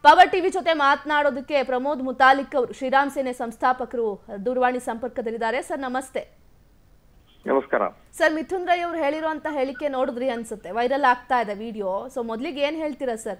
Power TV ಜೊತೆ ಮಾತನಾಡೋದಕ್ಕೆ ಪ್ರಮೋದ್ ಮುತಾಲಿಕ್ ಅವರು ಶ್ರೀರಾಮ್ ಸೇನೆ ಸಂಸ್ಥಾಪಕರು ದೂರವಾಣಿ ಸಂಪರ್ಕದಲ್ಲಿದ್ದಾರೆ ಸರ್ ನಮಸ್ತೆ ನಮಸ್ಕಾರ ಸರ್ ಮಿಥುನ್ ರೈ ಅವರು ಹೇಳಿರುವಂತ ಹೇಳಿಕೆ ನೋಡಿದ್ರಿ ಅನ್ಸುತ್ತೆ ವೈರಲ್ ಆಗ್ತಾ ಇದೆ ವಿಡಿಯೋ ಸೊ ಮೊದ್ಲಿಗೆ ಏನ್ ಹೇಳ್ತೀರಾ ಸರ್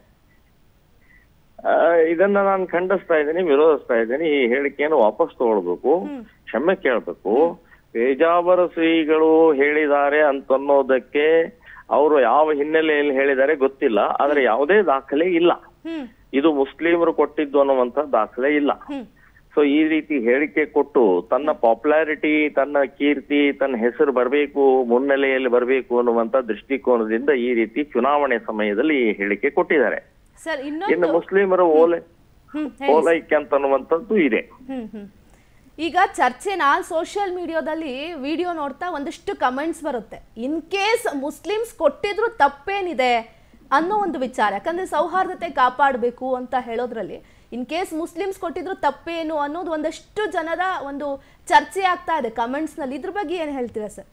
ಆ, ಇದನ್ನ ನಾನು ಖಂಡಿಸ್ತಾ ಇದ್ದೀನಿ ವಿರೋಧಿಸ್ತಾ ಇದ್ದೀನಿ ಈ ಹೇಳಿಕೆಯನ್ನು ವಾಪಸ್ ತಗೊಳ್ಬೇಕು ಕ್ಷಮೆ ಕೇಳಬೇಕು ಪೇಜಾವರ ಶ್ರೀಗಳು ಹೇಳಿದ್ದಾರೆ ಅಂತನ್ನೋದಕ್ಕೆ ಅವರು ಯಾವ ಹಿನ್ನೆಲೆಯಲ್ಲಿ ಹೇಳಿದ್ದಾರೆ ಗೊತ್ತಿಲ್ಲ ಆದ್ರೆ ಯಾವುದೇ ದಾಖಲೆ ಇಲ್ಲ ಹ್ಮ್ ಇದು ಮುಸ್ಲಿಮರು ಕೊಟ್ಟಿದ್ದು ಅನ್ನುವಂತ ದಾಖಲೆ ಇಲ್ಲ ಹ್ಮ್ ಸೊ ಈ ರೀತಿ ಹೇಳಿಕೆ ಕೊಟ್ಟು ತನ್ನ ಪಾಪ್ಯುಲಾರಿಟಿ ತನ್ನ ಕೀರ್ತಿ ತನ್ನ ಹೆಸರು ಬರಬೇಕು ಮುನ್ನೆಲೆಯಲ್ಲಿ ಬರಬೇಕು ಅನ್ನುವಂತ ದೃಷ್ಟಿಕೋನದಿಂದ ಈ ರೀತಿ ಚುನಾವಣೆ ಸಮಯದಲ್ಲಿ ಈ ಹೇಳಿಕೆ ಕೊಟ್ಟಿದ್ದಾರೆ ಸರ್ ಇನ್ನು ಇನ್ನೊಂದು ಮುಸ್ಲಿಮರ ಓಲೆ ಹ್ಮ್ ಹೇಳಿ ಓಲೈಕೆ ಅಂತನ್ನುವಂಥದ್ದು ಇದೆ ಹ್ಮ್ ಹ್ಮ್ ಈಗ ಚರ್ಚೆನ ಸೋಷಿಯಲ್ ಮೀಡಿಯಾದಲ್ಲಿ ವಿಡಿಯೋ ನೋಡ್ತಾ ಒಂದಿಷ್ಟು ಕಮೆಂಟ್ಸ್ ಬರುತ್ತೆ ಇನ್ ಕೇಸ್ ಮುಸ್ಲಿಮ್ಸ್ ಕೊಟ್ಟಿದ್ರು ತಪ್ಪೇನಿದೆ ಅನ್ನೋ ಒಂದು ವಿಚಾರ ಯಾಕಂದ್ರೆ ಸೌಹಾರ್ದತೆ ಕಾಪಾಡಬೇಕು ಅಂತ ಹೇಳೋದ್ರಲ್ಲಿ ಇನ್ ಕೇಸ್ ಮುಸ್ಲಿಮ್ಸ್ ಕೊಟ್ಟಿದ್ರು ತಪ್ಪೇನು ಅನ್ನೋದು ಒಂದಷ್ಟು ಜನರ ಒಂದು ಚರ್ಚೆ ಆಗ್ತಾ ಇದೆ ಕಮೆಂಟ್ಸ್ ನಲ್ಲಿ ಇದ್ರ ಬಗ್ಗೆ ಏನ್ ಹೇಳ್ತೀರಾ ಸರ್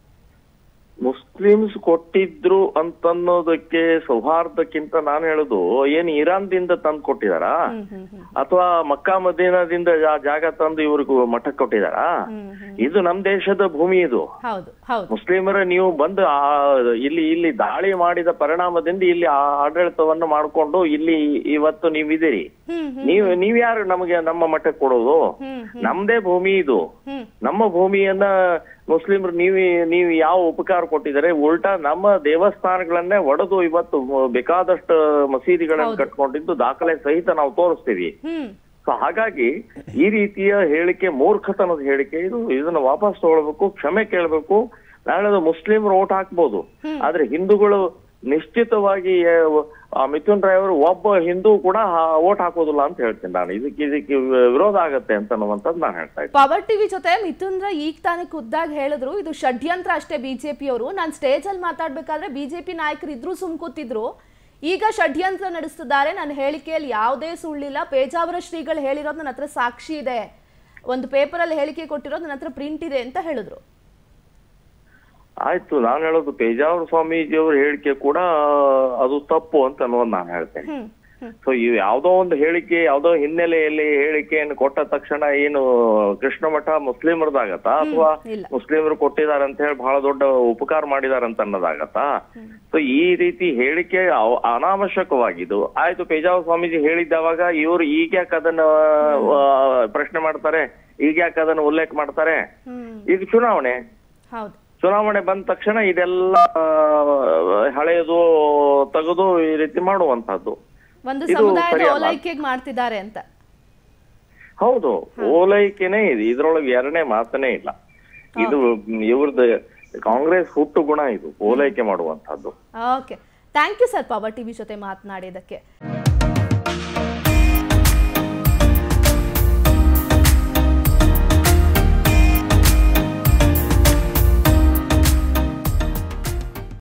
ಮುಸ್ಲಿಮ್ಸ್ ಕೊಟ್ಟಿದ್ರು ಅಂತನ್ನೋದಕ್ಕೆ ಸೌಹಾರ್ದಕ್ಕಿಂತ ನಾನು ಹೇಳುದು ಏನ್ ಇರಾನ್ದಿಂದ ತಂದು ಕೊಟ್ಟಿದಾರಾ ಹ್ಮ್ ಹ್ಮ್ ಹ್ಮ್ ಅಥವಾ ಮಕ್ಕಾ ಮದೀನಾದಿಂದ ಜಾ- ಜಾಗ ತಂದು ಇವ್ರಿಗೂ ಮಠಕ್ಕೆ ಕೊಟ್ಟಿದಾರಾ ಹ್ಮ್ ಹ್ಮ್ ಇದು ನಮ್ ದೇಶದ ಭೂಮಿ ಇದು ಹೌದು ಹೌದು ಮುಸ್ಲಿಮರ ನೀವು ಬಂದು ಆ ಇಲ್ಲಿ ಇಲ್ಲಿ ದಾಳಿ ಮಾಡಿದ ಪರಿಣಾಮದಿಂದ ಇಲ್ಲಿ ಆ ಆಡಳಿತವನ್ನು ಮಾಡ್ಕೊಂಡು ಇಲ್ಲಿ ಇವತ್ತು ನೀವಿದ್ದೀರಿ ಹ್ಮ್ ಹ್ಮ್ ನೀವು ನೀವ್ಯಾರು ನಮಗೆ ನಮ್ಮ ಮಠಕ್ಕೆ ಕೊಡೋದು ಹ್ಮ್ ನಮ್ದೇ ಭೂಮಿ ಇದು ಹ್ಮ್ ನಮ್ಮ ಭೂಮಿಯನ್ನ ಮುಸ್ಲಿಮ್ರು ನೀವು ನೀವು ಯಾವ ಉಪಕಾರ ಕೊಟ್ಟಿದ್ದಾರೆ ಉಲ್ಟಾ ನಮ್ಮ ದೇವಸ್ಥಾನಗಳನ್ನೇ ಒಡೆದು ಇವತ್ತು ಬೇಕಾದಷ್ಟು ಮಸೀದಿಗಳನ್ನು ಕಟ್ಕೊಂಡಿದ್ದು ದಾಖಲೆ ಸಹಿತ ನಾವು ತೋರಿಸ್ತೀವಿ ಹ್ಮ್ ಸೊ ಹಾಗಾಗಿ ಈ ರೀತಿಯ ಹೇಳಿಕೆ ಮೂರ್ಖತನದ ಹೇಳಿಕೆ ಇದು ಇದನ್ನ ವಾಪಸ್ ತಗೊಳ್ಬೇಕು ಕ್ಷಮೆ ಕೇಳಬೇಕು ನಾಳೆ ಮುಸ್ಲಿಮ್ರು ಓಟ್ ಹಾಕ್ಬೋದು ಆದ್ರೆ ಹಿಂದೂಗಳು ನಿಶ್ಚಿತವಾಗಿ ಆ, ಮಿಥುನ್ ರಾಯ್ ಅವರು ಒಬ್ಬ ಹಿಂದೂ ಕೂಡ ಓಟ್ ಹಾಕೋದಿಲ್ಲ ಅಂತ ಹೇಳ್ತೀನಿ ನಾನು ಇದಕ್ಕೆ ಇದಕ್ಕೆ ವಿರೋಧ ಆಗತ್ತೆ ಅಂತ ಅನ್ನುವಂಥದ್ದು ನಾನು ಹೇಳ್ತಾ ಇದ್ದೀನಿ ಪವರ್ ಟಿವಿ ಜೊತೆ ಮಿಥುನ್ ರೈ ಈಗ ತಾನೇ ಖುದ್ದಾಗಿ ಹೇಳಿದ್ರು ಇದು ಷಡ್ಯಂತ್ರ ಅಷ್ಟೇ ಬಿಜೆಪಿ ಅವರು ನಾನು ಸ್ಟೇಜ್ ಅಲ್ಲಿ ಮಾತಾಡ್ಬೇಕಾದ್ರೆ ಬಿಜೆಪಿ ನಾಯಕರು ಇದ್ರು ಸುಮ್ ಕೂತಿದ್ರು ಈಗ ಷಡ್ಯಂತ್ರ ನಡೆಸ್ತಿದ್ದಾರೆ ನನ್ನ ಹೇಳಿಕೆಯಲ್ಲಿ ಯಾವುದೇ ಸುಳ್ಳಿಲ್ಲ ಪೇಜಾವರ ಶ್ರೀಗಳು ಹೇಳಿರೋದು ನನ್ನ ಹತ್ರ ಸಾಕ್ಷಿ ಇದೆ ಒಂದು ಪೇಪರಲ್ಲಿ ಹೇಳಿಕೆ ಕೊಟ್ಟಿರೋದು ನನ್ನ ಹತ್ರ ಪ್ರಿಂಟ್ ಇದೆ ಅಂತ ಹೇಳಿದ್ರು ಆಯ್ತು ನಾನು ಹೇಳೋದು ಪೇಜಾವರ ಸ್ವಾಮೀಜಿಯವರ ಹೇಳಿಕೆ ಕೂಡ ಅದು ತಪ್ಪು ಅಂತ ಅನ್ನೋದು ನಾನು ಹೇಳ್ತೇನೆ ಹ್ಮ್ ಹ್ಮ್ ಸೊ ಇವು ಯಾವ್ದೋ ಒಂದು ಹೇಳಿಕೆ ಯಾವ್ದೋ ಹಿನ್ನೆಲೆಯಲ್ಲಿ ಹೇಳಿಕೆಯನ್ನು ಕೊಟ್ಟ ತಕ್ಷಣ ಏನು ಕೃಷ್ಣ ಮಠ ಮುಸ್ಲಿಮರದಾಗತ್ತಾ ಅಥವಾ ಇಲ್ಲ. ಮುಸ್ಲಿಮರು ಕೊಟ್ಟಿದ್ದಾರೆ ಅಂತ ಹೇಳಿ ಬಹಳ ದೊಡ್ಡ ಉಪಕಾರ ಮಾಡಿದಾರೆ ಅಂತ ಅನ್ನೋದಾಗತ್ತಾ ಸೊ ಈ ರೀತಿ ಹೇಳಿಕೆ ಅವ- ಅನಾವಶ್ಯಕವಾಗಿದ್ದು ಆಯ್ತು ಪೇಜಾವ ಸ್ವಾಮೀಜಿ ಹೇಳಿದ್ದವಾಗ ಇವರು ಈಗ ಯಾಕೆ ಅದನ್ನ ಆ, ಪ್ರಶ್ನೆ ಮಾಡ್ತಾರೆ ಈಗ ಯಾಕೆ ಅದನ್ನ ಉಲ್ಲೇಖ ಮಾಡ್ತಾರೆ ಹ್ಮ್ ಈಗ ಚುನಾವಣೆ ಹೌದು ಚುನಾವಣೆ ಬಂದ ತಕ್ಷಣ ಇದೆಲ್ಲ ಆ, ಹಳೆಯದು ತೆಗೆದು ಈ ರೀತಿ ಮಾಡುವಂತಹದ್ದು ಒಂದು ಇದು ಸಮುದಾಯದ ಸರಿಯಲ್ಲ. ಓಲೈಕೆಗೆ ಮಾಡ್ತಿದ್ದಾರೆ ಅಂತ ಹೌದು ಓಲೈಕೆನೇ ಇದೆ ಇದ್ರೊಳಗೆ ಎರಡನೇ ಮಾತನೇ ಇಲ್ಲ ಇದು ಇವ್ರದ್ದು ಕಾಂಗ್ರೆಸ್ ಹುಟ್ಟು ಗುಣ ಇದು ಓಲೈಕೆ ಮಾಡುವಂತಹದ್ದು okay thank you sir power TV ಜೊತೆ ಮಾತನಾಡಿದ್ದಕ್ಕೆ